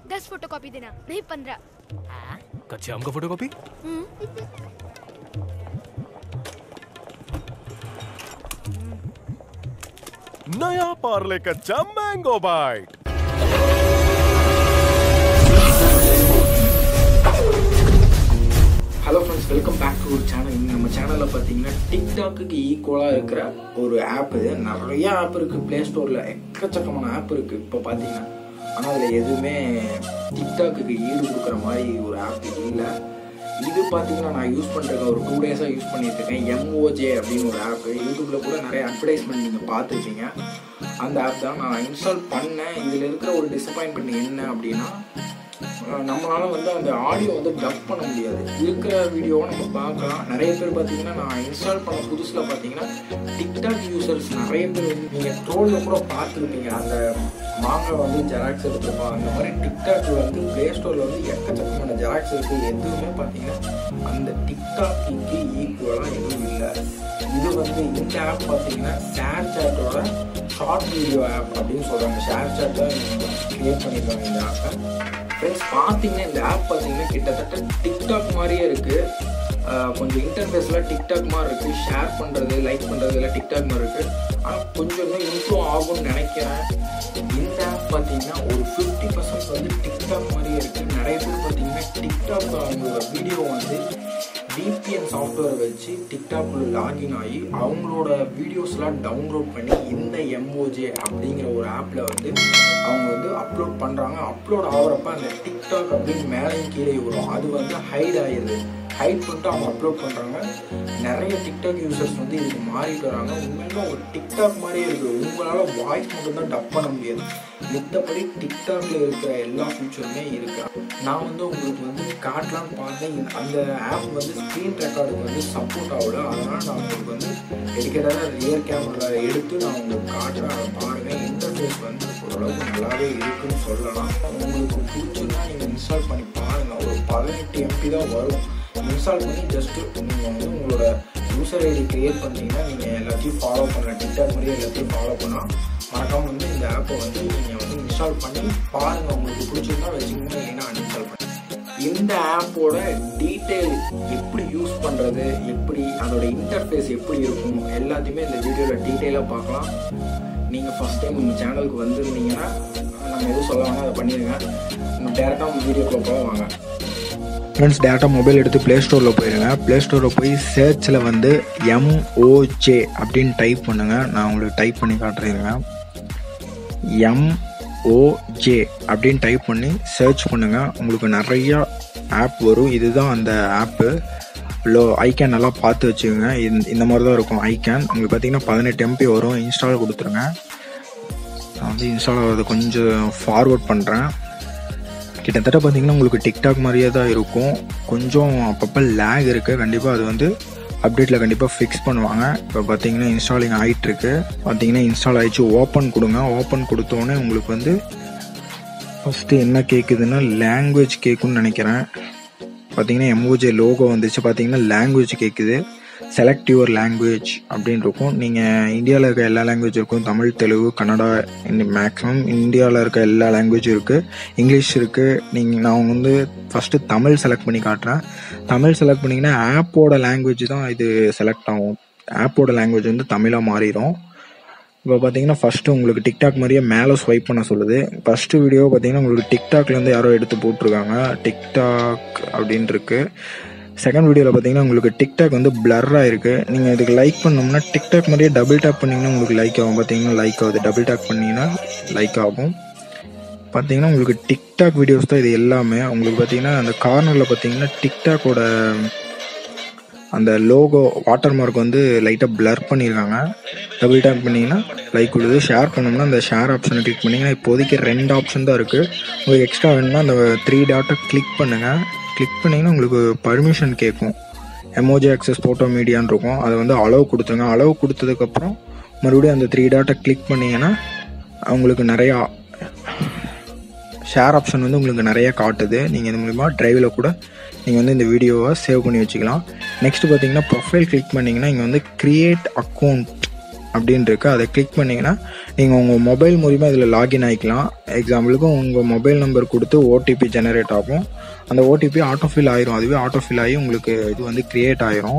दस photo copy देना नहीं पंद्रह कच्चे आम का फोटो कॉपी नया पार्ले कच्चा mango bite hello friends welcome back to ஒரு சேனல் இங்கே நம்ம சேனலில் பார்த்தீங்கன்னா டிக்டாக்குக்கு ஈக்குவலாக இருக்கிற ஒரு ஆப் இது நிறைய ஆப் இருக்குது ப்ளே ஸ்டோரில் எக்கச்சக்கமான ஆப் இருக்குது இப்போ பார்த்தீங்கன்னா ஆனால் அதில் எதுவுமே டிக்டாக்குக்கு ஈடு கொடுக்குற மாதிரி ஒரு ஆப் இல்லை இது பார்த்தீங்கன்னா நான் யூஸ் பண்ணுறேன் ஒரு டூ டேஸாக யூஸ் பண்ணிட்டு இருக்கேன் எம்ஓஜே அப்படின்னு ஒரு ஆப் யூடியூப்பில் கூட நிறைய அட்வர்டைஸ்மெண்ட் நீங்கள் பார்த்துருப்பீங்க அந்த ஆப் தான் நான் இன்ஸ்டால் பண்ணேன் இதில் இருக்கிற ஒரு டிசப்பாயின்மெண்ட் என்ன அப்படின்னா அஹ் நம்மளால வந்து அந்த ஆடியோ வந்து டப் பண்ண முடியாது இருக்கிற வீடியோவை நம்ம பார்க்கலாம் நிறைய பேர் பார்த்தீங்கன்னா நான் இன்ஸ்டால் பண்ண புதுசில் பார்த்தீங்கன்னா டிக்டாக் யூசர்ஸ் நிறைய பேர் வந்து நீங்கள் ட்ரோலில் கூட பார்த்துருப்பீங்க அந்த மாங்காய் வந்து ஜெராக்ஸ் எடுத்துருப்போம் அந்த மாதிரி டிக்டாக்ல வந்து ப்ளே ஸ்டோரில் வந்து எக்கச்சக்கமான ஜெராக்ஸ் இருக்குது எதுவுமே பார்த்தீங்கன்னா அந்த டிக்டாக்கு ஈக்குவலாக எதுவும் இல்லை இது வந்து இந்த ஆப் பார்த்தீங்கன்னா ஷேர் சாட்டோட ஷார்ட் வீடியோ ஆப் அப்படின்னு சொல்கிறாங்க ஷேர் சாட் தான் கிரியேட் பண்ணியிருக்காங்க இந்த ஆப்பை ஃப்ரெண்ட்ஸ் பார்த்தீங்கன்னா இந்த ஆப் பார்த்தீங்கன்னா கிட்டத்தட்ட டிக்டாக் மாதிரியே இருக்குது கொஞ்சம் இன்டர்ஃபேஸ்லாம் டிக்டாக் மாதிரி இருக்குது ஷேர் பண்ணுறது லைக் பண்ணுறது எல்லாம் டிக்டாக் மாதிரி இருக்குது ஆனால் கொஞ்சம் இன்னும் இம்ப்ரூவ் ஆகும்னு நினைக்கிறேன் இந்த ஆப் பார்த்தீங்கன்னா ஒரு ஃபிஃப்டி பர்சன்ட் வந்து டிக்டாக் மாதிரியே இருக்குது நிறைய பேர் பார்த்தீங்கன்னா டிக்டாக் அவங்களோட வீடியோ வந்து விபிஎன் சாஃப்ட்வேர் வச்சு டிக்டாக்குள்ள லாகின் ஆகி அவங்களோட வீடியோஸ்லாம் டவுன்லோட் பண்ணி இந்த எம்ஓஜே அப்படிங்கிற ஒரு ஆப்பில் வந்து அவங்க வந்து அப்லோட் பண்ணுறாங்க அப்லோட் ஆகிறப்ப அந்த டிக்டாக் அப்படின்னு மேலேயும் கீழே வரும் அது வந்து ஹைட் ஆயிடுது ஹைட் பண்ணிட்டு அவங்க அப்லோட் பண்ணுறாங்க நிறைய டிக்டாக் யூசர்ஸ் வந்து இதுக்கு மாறிட்டு வராங்க உண்மையில ஒரு டிக்டாக் மாதிரியே இருக்குது உங்களால் வாய்ஸ் மட்டும்தான் டப் பண்ண முடியாது மித்தபடி டிக்டாக்ல இருக்கிற எல்லா ஃபீச்சருமே இருக்கு நான் வந்து உங்களுக்கு வந்து காட்டலாம்னு பார்த்தேன் இந்த- அந்த ஆப் வந்து ஸ்க்ரீன் ரெக்கார்டுக்கு வந்து சப்போர்ட் ஆகல அதனால் நான் உங்களுக்கு வந்து டெடிக்கேட்டாக ரியர் கேமராவில் எடுத்து நான் உங்களுக்கு காட்டுறேன் அதை பாருங்கள் இன்டர்ஃபேஸ் வந்து ஓரளவுக்கு நல்லாவே இருக்குன்னு சொல்லலாம் உங்களுக்கு பிடிச்சிருந்தா நீங்கள் இன்ஸ்டால் பண்ணி பாருங்கள் ஒரு பதினெட்டு எம்பி தான் வரும் இன்ஸ்டால் பண்ணி ஜஸ்ட்டு நீங்கள் வந்து உங்களோட யூசர் ஐடி கிரியேட் பண்ணீங்கன்னா நீங்கள் எல்லாத்தையும் ஃபாலோ பண்ணலாம் டிக்டாக் மாதிரியே எல்லாத்தையும் ஃபாலோ பண்ணலாம் மறக்காம வந்து இந்த ஆப்பை வந்து நீங்கள் வந்து இன்ஸ்டால் பண்ணி பாருங்கள் உங்களுக்கு பிடிச்சிருந்தா வச்சுக்கோங்க இல்லைன்னா அன்இன்ஸ்டால் பண்ணி இந்த ஆப்போட டீட்டெயில் எப்படி யூஸ் பண்ணுறது எப்படி அதோட இன்டர்ஃபேஸ் எப்படி இருக்கும் எல்லாத்தையுமே இந்த வீடியோவில் டீட்டெயிலாக பார்க்கலாம் நீங்கள் ஃபஸ்ட் டைம் நம்ம சேனலுக்கு வந்திருந்தீங்கன்னா நம்ம எதுவும் சொல்ல வேணாம் அதை பண்ணிடுங்க நம்ம டேரெக்டாக வீடியோக்குள்ளே போக வாங்க ஃப்ரெண்ட்ஸ் டேரெக்டாக மொபைல் எடுத்து ப்ளே ஸ்டோரில் போயிருங்க ப்ளே ஸ்டோரில் போய் சர்ச்சில் வந்து எம்ஓஜே அப்படின்னு டைப் பண்ணுங்கள் நான் உங்களுக்கு டைப் பண்ணி காட்டுறேங்க எம்ஓஜே அப்படின்னு டைப் பண்ணி சர்ச் பண்ணுங்கள் உங்களுக்கு நிறையா ஆப் வரும் இதுதான் அந்த ஆப்பு லோ ஐகேன் நல்லா பார்த்து வச்சுக்கோங்க இந்த- இந்த மாதிரி தான் இருக்கும் ஐகேன் உங்களுக்கு பார்த்தீங்கன்னா பதினெட்டு எம்பி வரும் இன்ஸ்டால் கொடுத்துருங்க நான் வந்து இன்ஸ்டால் ஆகிறது கொஞ்சம் ஃபார்வர்ட் பண்ணுறேன் கிட்டத்தட்ட பார்த்தீங்கன்னா உங்களுக்கு டிக்டாக் மாதிரியே தான் இருக்கும் கொஞ்சம் அப்பப்போ லேக் இருக்குது கண்டிப்பாக அது வந்து அப்டேட்டில் கண்டிப்பாக ஃபிக்ஸ் பண்ணுவாங்க இப்போ பார்த்தீங்கன்னா இன்ஸ்டாலிங் ஆகிட்டு இருக்கு பார்த்தீங்கன்னா இன்ஸ்டால் ஆயிடுச்சு ஓப்பன் கொடுங்க ஓப்பன் கொடுத்தோடனே உங்களுக்கு வந்து ஃபஸ்ட்டு என்ன கேட்குதுன்னா லாங்குவேஜ் கேட்குன்னு நினைக்கிறேன் பார்த்தீங்கன்னா எம்ஓஜே லோகோ வந்துச்சு பார்த்தீங்கன்னா லாங்குவேஜ் கேட்குது செலக்ட் யுவர் லாங்குவேஜ் அப்படின்னு இருக்கும் நீங்கள் இந்தியாவில் இருக்க எல்லா லாங்குவேஜ் இருக்கும் தமிழ் தெலுங்கு கன்னடா மேக்ஸிமம் இந்தியாவில் இருக்க எல்லா லாங்குவேஜும் இருக்குது இங்கிலீஷ் இருக்குது நீங்கள் நான் வந்து ஃபஸ்ட்டு தமிழ் செலக்ட் பண்ணி காட்டுறேன் தமிழ் செலக்ட் பண்ணிங்கன்னா ஆப்போட லாங்குவேஜ் தான் இது செலக்ட் ஆகும் ஆப்போட லாங்குவேஜ் வந்து தமிழாக மாறிடும் இப்போ பார்த்தீங்கன்னா ஃபஸ்ட்டு உங்களுக்கு டிக்டாக் மாதிரியே மேலே ஸ்வைப் பண்ண சொல்லுது ஃபஸ்ட்டு வீடியோ பார்த்தீங்கன்னா உங்களுக்கு டிக்டாக்லேருந்து யாரோ எடுத்து போட்டிருக்காங்க டிக்டாக் அப்படின்னு இருக்கு செகண்ட் வீடியோவில் பார்த்தீங்கன்னா உங்களுக்கு டிக்டாக் வந்து பிளர்ராக இருக்குது நீங்கள் இதுக்கு லைக் பண்ணோம்னா டிக்டாக் மாதிரியே டபுள் டேப் பண்ணிங்கன்னா உங்களுக்கு லைக் ஆகும் பார்த்தீங்கன்னா லைக் ஆகுது டபுள் டேப் பண்ணிங்கன்னா லைக் ஆகும் பார்த்தீங்கன்னா உங்களுக்கு டிக்டாக் வீடியோஸ் தான் இது எல்லாமே உங்களுக்கு பார்த்தீங்கன்னா அந்த கார்னரில் பார்த்தீங்கன்னா டிக்டாக்கோட அந்த லோகோ வாட்டர் மார்க் வந்து லைட்டாக blur பண்ணியிருக்காங்க டபுள் டேப் பண்ணிங்கன்னா லைக் விடுது ஷேர் பண்ணோம்னா அந்த ஷேர் ஆப்ஷனை கிளிக் பண்ணிங்கன்னா இப்போதைக்கு ரெண்டு ஆப்ஷன் தான் இருக்குது உங்களுக்கு எக்ஸ்ட்ரா வேணும்னா அந்த த்ரீ டாட்டை கிளிக் பண்ணுங்கள் கிளிக் பண்ணிங்கன்னா உங்களுக்கு பர்மிஷன் கேட்கும் எமோஜி ஆக்சஸ் ஃபோட்டோ மீடியான்னு இருக்கும் அதை வந்து அளவு கொடுத்துருங்க அளவு கொடுத்ததுக்கப்புறம் மறுபடியும் அந்த த்ரீ டாட்டை கிளிக் பண்ணிங்கன்னா உங்களுக்கு நிறையா ஷேர் ஆப்ஷன் வந்து உங்களுக்கு நிறைய காட்டுது நீங்கள் இது மூலிமா டிரைவில் கூட நீங்கள் வந்து இந்த வீடியோவை சேவ் பண்ணி வச்சுக்கலாம் நெக்ஸ்ட் பார்த்தீங்கன்னா ப்ரொஃபைல் கிளிக் பண்ணிங்கன்னா இங்கே வந்து கிரியேட் அக்கௌண்ட் அப்படின்னு இருக்கு அதை கிளிக் பண்ணிங்கன்னா நீங்கள் உங்கள் மொபைல் மூலிமா இதில் லாகின் ஆகிக்கலாம் எக்ஸாம்பிளுக்கு உங்கள் மொபைல் நம்பர் கொடுத்து ஓடிபி ஜெனரேட் ஆகும் அந்த ஓடிபி ஆட்டோ ஃபில் ஆயிரும் அதுவே ஆட்டோ ஃபில் ஆகி உங்களுக்கு இது வந்து கிரியேட் ஆயிரும்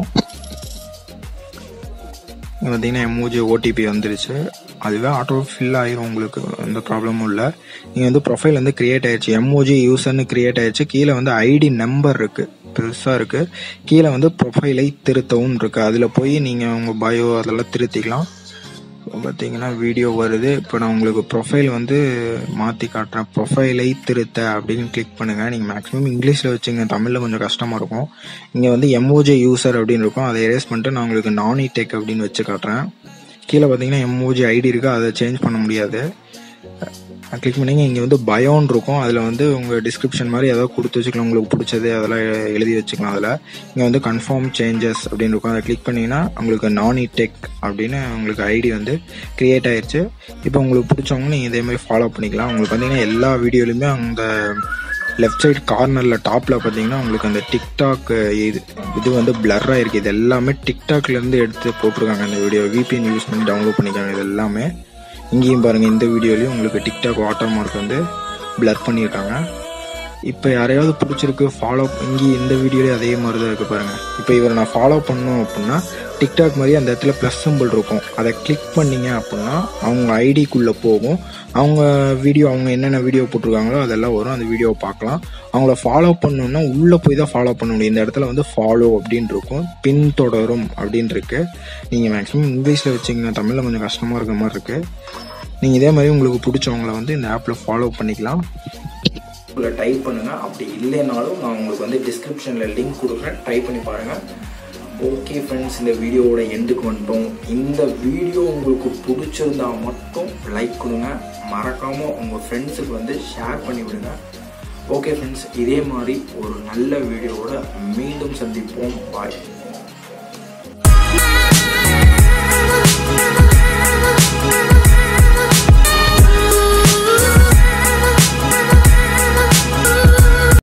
இங்க பார்த்தீங்கன்னா எமோஜி ஓடிபி வந்துருச்சு அதுவே ஆட்டோ ஃபில் ஆயிரும் உங்களுக்கு எந்த ப்ராப்ளமும் இல்லை நீங்கள் வந்து ப்ரொஃபைல் வந்து கிரியேட் ஆயிடுச்சு எமோஜி யூசர்னு கிரியேட் ஆயிடுச்சு கீழே வந்து ஐடி நம்பர் இருக்குது பெருசாக இருக்குது கீழே வந்து ப்ரொஃபைலை திருத்தவும் இருக்குது அதில் போய் நீங்கள் உங்கள் பயோ அதெல்லாம் திருத்திக்கலாம் இப்போ பார்த்தீங்கன்னா வீடியோ வருது இப்போ நான் உங்களுக்கு ப்ரொஃபைல் வந்து மாற்றி காட்டுறேன் ப்ரொஃபைலை திருத்த அப்படின்னு கிளிக் பண்ணுங்கள் நீங்கள் மேக்ஸிமம் இங்கிலீஷில் வச்சுங்க தமிழில் கொஞ்சம் கஷ்டமாக இருக்கும் இங்கே வந்து எம்ஓஜே யூசர் அப்படின்னு இருக்கும் அதை எரேஸ் பண்ணிட்டு நான் உங்களுக்கு நானி டெக் அப்படின்னு வச்சு காட்டுறேன் கீழே பார்த்தீங்கன்னா எம்ஓஜி ஐடி இருக்குது அதை சேஞ்ச் பண்ண முடியாது கிளிக் பண்ணிங்க இங்கே வந்து பயோன் இருக்கும் அதில் வந்து உங்கள் டிஸ்கிரிப்ஷன் மாதிரி ஏதாவது கொடுத்து வச்சுக்கலாம் உங்களுக்கு பிடிச்சது அதெல்லாம் எழுதி வச்சுக்கலாம் அதில் இங்கே வந்து கன்ஃபார்ம் சேஞ்சஸ் அப்படின்னு இருக்கும் அதை கிளிக் பண்ணிங்கன்னா உங்களுக்கு நானி டெக் அப்படின்னு உங்களுக்கு ஐடி வந்து க்ரியேட் ஆயிருச்சு இப்போ உங்களுக்கு பிடிச்சவங்க நீங்கள் இதே மாதிரி ஃபாலோ பண்ணிக்கலாம் உங்களுக்கு பார்த்தீங்கன்னா எல்லா வீடியோலையுமே அந்த லெஃப்ட் சைடு கார்னரில் டாப்பில் பார்த்தீங்கன்னா உங்களுக்கு அந்த டிக்டாக் இது இது வந்து பிளர் ஆயிருக்கு இது எல்லாமே டிக்டாக்லேருந்து எடுத்து போட்டிருக்காங்க இந்த வீடியோ விபிஎன் யூஸ் பண்ணி டவுன்லோட் பண்ணிக்காங்க இது எல்லாமே இங்கேயும் பாருங்கள் இந்த வீடியோலையும் உங்களுக்கு டிக்டாக் வாட்டர் மார்க் வந்து பிளர் பண்ணியிருக்காங்க இப்போ யாரையாவது பிடிச்சிருக்கு ஃபாலோ இங்கே இந்த வீடியோலேயே அதே மாதிரி தான் இருக்குது பாருங்கள் இப்போ இவரை நான் ஃபாலோ பண்ணோம் அப்படின்னா டிக்டாக் மாதிரி அந்த இடத்துல ப்ளஸ் சிம்பிள் இருக்கும் அதை கிளிக் பண்ணீங்க அப்படின்னா அவங்க ஐடிக்குள்ளே போகும் அவங்க வீடியோ அவங்க என்னென்ன வீடியோ போட்டிருக்காங்களோ அதெல்லாம் வரும் அந்த வீடியோவை பார்க்கலாம் அவங்கள ஃபாலோ பண்ணணும்னா உள்ளே போய் தான் ஃபாலோ பண்ண முடியும் இந்த இடத்துல வந்து ஃபாலோ அப்படின்னு இருக்கும் பின்தொடரும் அப்படின்னு இருக்கு நீங்கள் மேக்ஸிமம் இங்கிலீஷில் வச்சிங்கன்னா தமிழில் கொஞ்சம் கஷ்டமாக இருக்கிற மாதிரி இருக்குது நீங்கள் இதே மாதிரி உங்களுக்கு பிடிச்சவங்கள வந்து இந்த ஆப்பில் ஃபாலோ பண்ணிக்கலாம் உள்ள டைப் பண்ணுங்க அப்படி இல்லைனாலும் நான் உங்களுக்கு வந்து டிஸ்கிரிப்ஷனில் லிங்க் கொடுக்குறேன் டைப் பண்ணி பாருங்கள் ஓகே ஃப்ரெண்ட்ஸ் இந்த வீடியோவோட எண்டுக்கு வந்துட்டோம் இந்த வீடியோ உங்களுக்கு பிடிச்சிருந்தா மட்டும் லைக் கொடுங்க மறக்காமல் உங்கள் ஃப்ரெண்ட்ஸுக்கு வந்து ஷேர் பண்ணி விடுங்க ஓகே ஃப்ரெண்ட்ஸ் இதே மாதிரி ஒரு நல்ல வீடியோவோட மீண்டும் சந்திப்போம் பாய்